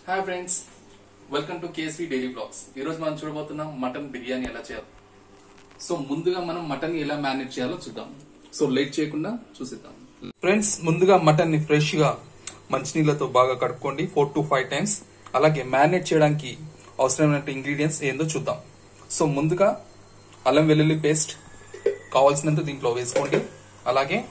hi friends welcome to KSV daily blogs ఈ రోజు మనం చూడబోతున్నాం మటన్ బిర్యానీ ఎలా చేయాలి సో ముందుగా మనం మటన్ ఎలా మేనేజ్ చేయాలో చూద్దాం సో లేట్ చేయకుండా చూసిద్దాం ఫ్రెండ్స్ ముందుగా మటన్ ని ఫ్రెష్ గా మంచినీళ్ళతో బాగా కడుక్కోండి ఫోర్ టు ఫైవ్ టైమ్స్ అలాగే మ్యారినేట్ చేయడానికి అవసరమైన ఇంగ్రీడియంట్స్ ఏందో చూద్దాం సో ముందుగా అల్లం వెల్లుల్లి పేస్ట్ కావాల్సినంత దీంట్లో వేసుకోండి అలాగే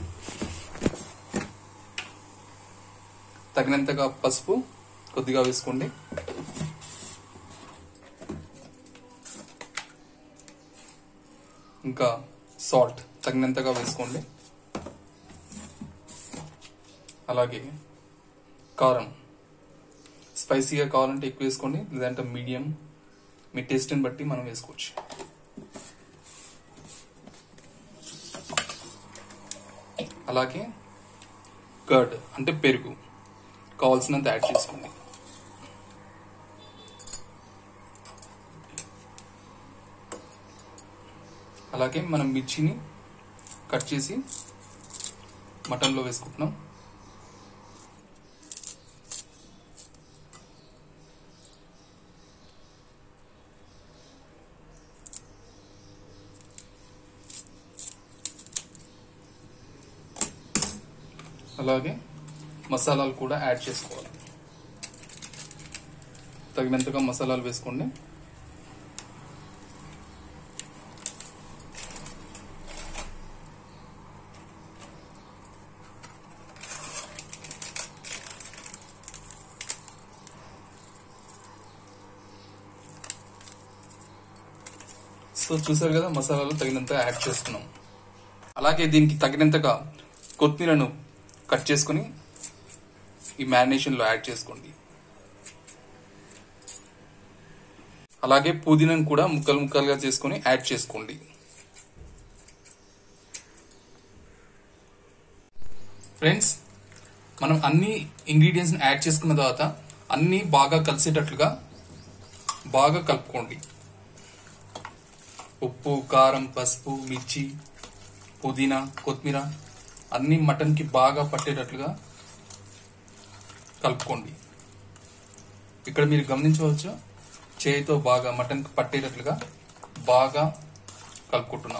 తగినంతగా పసుపు కొద్దిగా వేసుకోండి ఇంకా సాల్ట్ తగినంతగా వేసుకోండి అలాగే కారం స్పైసీగా కావాలంటే ఎక్కువ వేసుకోండి లేదంటే మీడియం మీ టేస్ట్ని బట్టి మనం వేసుకోవచ్చు అలాగే కర్డ్ అంటే పెరుగు కావాల్సినంత యాడ్ చేసుకోండి అలాగే మనం మిర్చిని కట్ చేసి మటన్లో వేసుకుంటున్నాం అలాగే మసాలాలు కూడా యాడ్ చేసుకోవాలి తగినంతగా మసాలాలు వేసుకోండి సో చూసారు కదా మసాలాలు తగినంత యాడ్ చేసుకున్నాం అలాగే దీనికి తగినంతగా కొత్తిమీరను కట్ చేసుకుని ఈ మ్యారినేషన్లో యాడ్ చేసుకోండి అలాగే పుదీనాను కూడా ముక్కలు ముక్కలుగా చేసుకొని యాడ్ చేసుకోండి ఫ్రెండ్స్ మనం అన్ని ఇంగ్రీడియంట్స్ యాడ్ చేసుకున్న తర్వాత అన్ని బాగా కలిసేటట్లుగా బాగా కలుపుకోండి ఉప్పు కారం పసుపు మిర్చి పుదీనా కొత్తిమీర అన్ని మటన్కి బాగా పట్టేటట్లుగా కలుపుకోండి ఇక్కడ మీరు గమనించవచ్చు చేయితో బాగా మటన్కి పట్టేటట్లుగా బాగా కలుపుకుంటున్నాం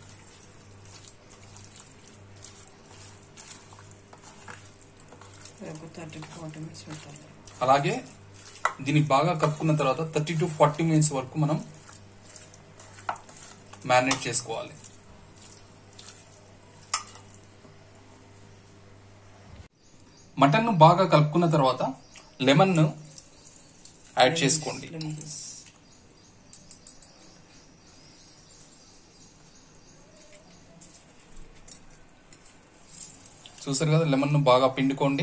రేపు థర్టీ ఫార్టీ మినిట్స్ పెట్టాలి అలాగే దీన్ని బాగా కలుపుకున్న తర్వాత థర్టీ టు ఫార్టీ మినిట్స్ వరకు మనం మ్యారినేట్ చేసుకోవాలి మటన్ బాగా కలుపుకున్న తర్వాత లెమన్ యాడ్ చేసుకోండి లెమన్స్ చూసారు కదా లెమన్ ను బాగా పిండుకోండి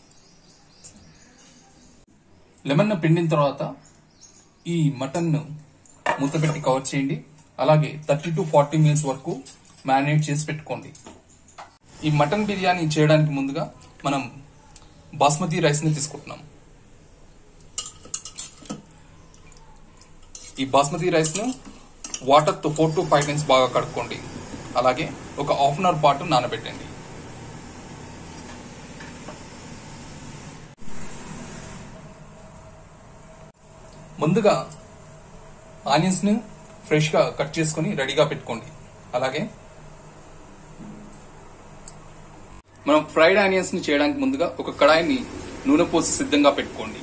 లెమన్ ను పిండిన తర్వాత ఈ మటన్ ను మూత పెట్టి కవర్ చేయండి అలాగే థర్టీ టు ఫార్టీ మినిట్స్ వరకు మ్యారినేట్ చేసి పెట్టుకోండి ఈ మటన్ బిర్యానీ చేయడానికి ముందుగా మనం బాస్మతి రైస్ ని తీసుకుంటున్నాం ఈ బాస్మతి రైస్ ను వాటర్ తో ఫోర్ టు ఫైవ్ టైమ్స్ బాగా కడుక్కోండి అలాగే ఒక హాఫ్ అన్ అవర్ పాటు నానబెట్టండి ముందుగా ఆనియన్స్ ని ఫ్రెష్ గా కట్ చేసుకొని రెడీగా పెట్టుకోండి అలాగే మనం ఫ్రైడ్ ఆనియన్స్ ని చేయడానికి ముందుగా ఒక కడాయిని నూనె పోసి సిద్ధంగా పెట్టుకోండి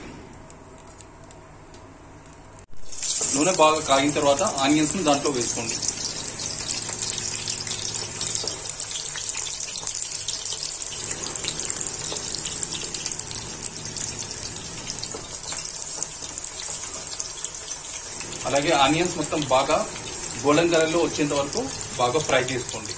నూనె బాగా కాగిన తర్వాత ఆనియన్స్ ని దాంట్లో వేసుకోండి అలాగే ఆనియన్స్ మొత్తం బాగా గోల్డెన్ కలర్ లో వచ్చేంత వరకు బాగా ఫ్రై చేసుకోండి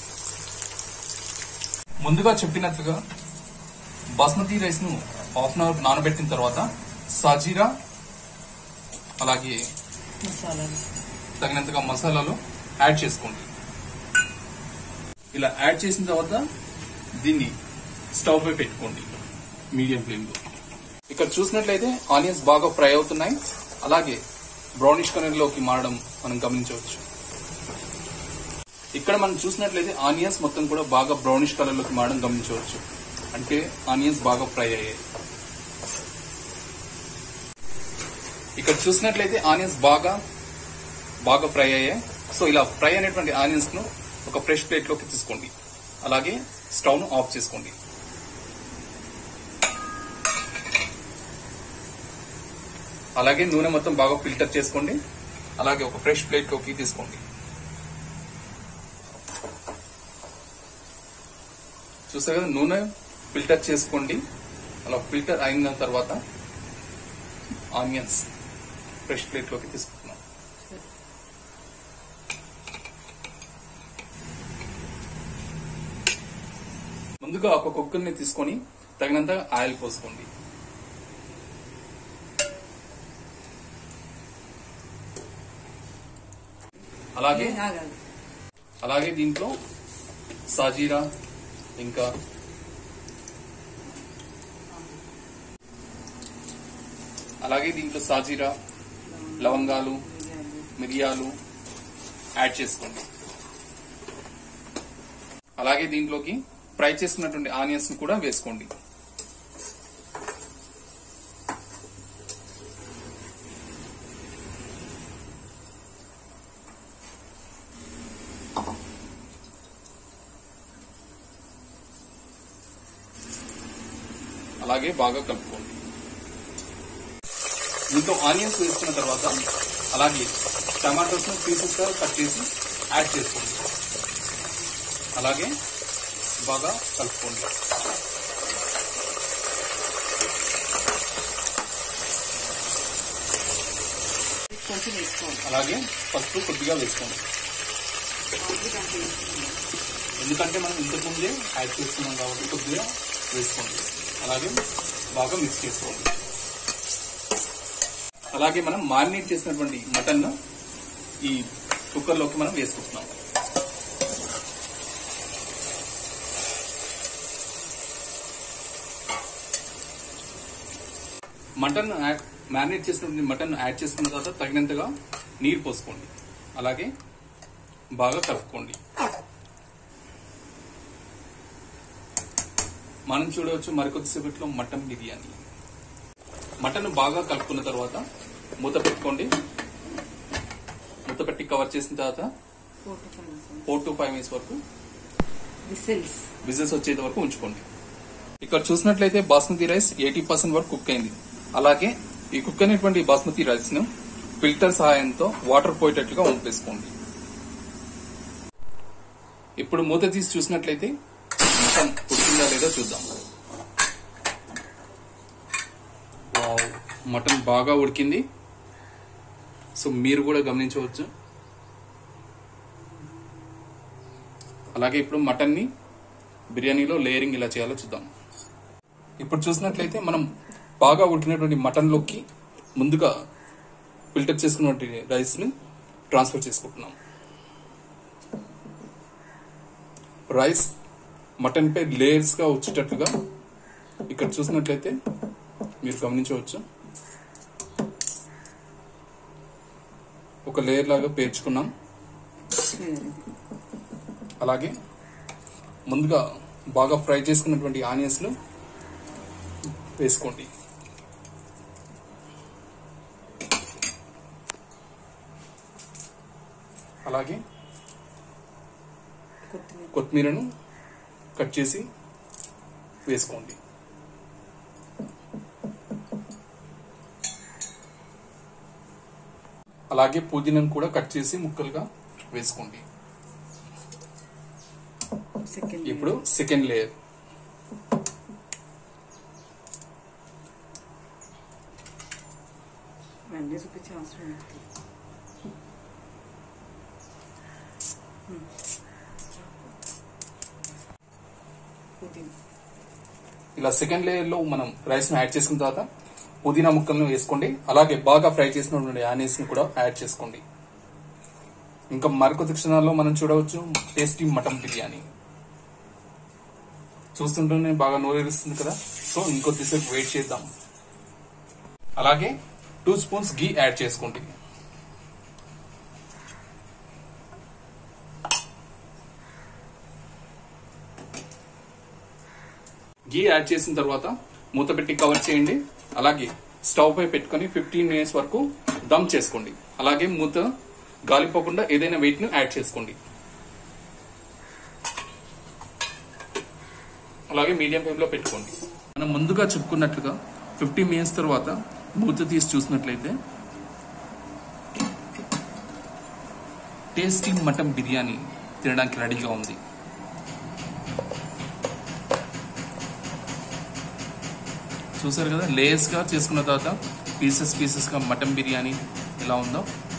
ముందుగా చెప్పినట్లుగా బాస్మతి రైస్ ను హాఫ్ అన్ అవర్ నానబెట్టిన తర్వాత సాజీరా అలాగే మసాలాలు తగినంతగా మసాలాలు యాడ్ చేసుకోండి ఇలా యాడ్ చేసిన తర్వాత దీన్ని స్టవ్ పై పెట్టుకోండి మీడియం ఫ్లేమ్ లో ఇక్కడ చూసినట్లయితే ఆనియన్స్ బాగా ఫ్రై అవుతున్నాయి అలాగే బ్రౌనిష్ కలర్ లోకి మారడం మనం గమనించవచ్చు ఇక్కడ మనం చూసినట్లయితే ఆనియన్స్ మొత్తం కూడా బాగా బ్రౌనిష్ కలర్ లోకి మారడం గమనించవచ్చు అంటే ఆనియన్స్ బాగా ఫ్రై అయ్యాయి ఇక్కడ చూసినట్లయితే ఆనియన్స్ బాగా బాగా ఫ్రై అయ్యాయి సో ఇలా ఫ్రై అయినటువంటి ఆనియన్స్ ను ఒక ఫ్రెష్ ప్లేట్ లోకి తీసుకోండి అలాగే స్టవ్ ను ఆఫ్ చేసుకోండి అలాగే నూనె మొత్తం బాగా ఫిల్టర్ చేసుకోండి అలాగే ఒక ఫ్రెష్ ప్లేట్ లోకి తీసుకోండి చూసారు కదా నూనె ఫిల్టర్ చేసుకోండి అలా ఫిల్టర్ అయిన తర్వాత ఆనియన్స్ ఫ్రెష్ ప్లేట్ లోకి తీసుకుంటున్నాం ముందుగా ఒక కుక్కర్ని తీసుకొని తగినంత ఆయిల్ పోసుకోండి అలాగే ఆగాలి అలాగే దీంట్లో సాజీరా ఇంకా అలాగే దీంట్లో సాజీరా లవంగాలు మిరియాలు యాడ్ చేసుకోండి అలాగే దీంట్లోకి ఫ్రై చేసుకున్నటువంటి ఆనియన్స్ ని కూడా వేసుకోండి అలాగే బాగా కలుపుకోండి దీంట్లో ఆనియన్స్ వేసుకున్న తర్వాత అలాగే టమాటోస్ ను పీసెస్ గా కట్ చేసి యాడ్ చేసుకోండి అలాగే బాగా కలుపుకోండి కొంచెం వేసుకోవాలి అలాగే పసుపు కొద్దిగా వేసుకోండి ఎందుకంటే మనం ఇంతకు ముందే యాడ్ చేస్తున్నాం కాబట్టి కొద్దిగా వేసుకోండి అలాగే బాగా మిక్స్ చేసుకోండి అలాగే మనం మారినేట్ చేసినటువంటి మటన్ ఈ కుక్కర్ లోకి మనం వేసుకుంటున్నాం మటన్ మ్యారినేట్ చేసినటువంటి మటన్ యాడ్ చేసుకున్న తర్వాత తగినంతగా నీరు పోసుకోండి అలాగే బాగా కలుపుకోండి మనం చూడవచ్చు మరికొద్దిసేపట్లో మటన్ బిర్యానీ మటన్ బాగా కలుపుకున్న తర్వాత మూత పెట్టుకోండి మూత పెట్టి కవర్ చేసిన తర్వాత four to five four to five minutes వరకు విసిల్స్ విజిల్స్ వచ్చేంత వరకు ఉంచుకోండి ఇక్కడ చూసినట్లయితే బాస్మతి రైస్ ఎయిటీ పర్సెంట్ వరకు కుక్ అయింది అలాగే ఈ కుక్ అయినటువంటి బాస్మతి రైస్ ను ఫిల్టర్ సహాయంతో వాటర్ పోయేటట్లుగా వంపేసుకోండి ఇప్పుడు మూత తీసి చూసినట్లయితే మటన్ ఉడికిందా లేదో చూద్దాం వావ్, మటన్ బాగా ఉడికింది సో మీరు కూడా గమనించవచ్చు అలాగే ఇప్పుడు మటన్ ని బిర్యానీలో లేయరింగ్ ఇలా చేయాలో చూద్దాం ఇప్పుడు చూసినట్లయితే మనం బాగా ఉడికినటువంటి మటన్ లోకి ముందుగా ఫిల్టర్ చేసుకున్నటువంటి రైస్ ని ట్రాన్స్ఫర్ చేసుకుంటున్నాం రైస్ మటన్ పై లేయర్స్ గా వచ్చేటట్లుగా ఇక్కడ చూసినట్లయితే మీరు గమనించవచ్చు ఒక లేయర్ లాగా పేర్చుకున్నాం అలాగే ముందుగా బాగా ఫ్రై చేసుకున్నటువంటి ఆనియన్స్ ను వేసుకోండి అలాగే కొత్తిమీర కొత్తిమీరను కట్ చేసి వేసుకోండి అలాగే పుదీనాను కూడా కట్ చేసి ముక్కలుగా వేసుకోండి సెకండ్ ఇప్పుడు సెకండ్ లేయర్ వెంటనే చూపించే అవసరం లేదు పుదీనా ఇలా సెకండ్ లేయర్ లో మనం రైస్ ను యాడ్ చేసుకున్న తర్వాత పుదీనా ముక్కలను వేసుకోండి అలాగే బాగా ఫ్రై చేసినటువంటి ఆనియన్స్ ని కూడా యాడ్ చేసుకోండి ఇంకా మరికొద్ది క్షణాల్లో మనం చూడవచ్చు టేస్టీ మటన్ బిర్యానీ చూస్తుంటేనే బాగా నోరేరుస్తుంది కదా సో ఇంకొద్దిసేపు వెయిట్ చేద్దాం అలాగే టూ స్పూన్స్ గీ యాడ్ చేసుకోండి గీ యాడ్ చేసిన తర్వాత మూత పెట్టి కవర్ చేయండి అలాగే స్టవ్ పై పెట్టుకొని ఫిఫ్టీన్ మినిట్స్ వరకు దమ్ చేసుకోండి అలాగే మూత గాలిపోకుండా ఏదైనా వెయిట్ ను యాడ్ చేసుకోండి అలాగే మీడియం ఫ్లేమ్ లో పెట్టుకోండి మనం ముందుగా చెప్పుకున్నట్లుగా ఫిఫ్టీ మినిట్స్ తర్వాత మూత తీసి చూసినట్లయితే టేస్టీ మటన్ బిర్యానీ తినడానికి రెడీగా ఉంది చూసారు కదా లేయర్స్ గా చేసుకున్న తర్వాత పీసెస్ పీసెస్ గా మటన్ బిర్యానీ ఎలా ఉందో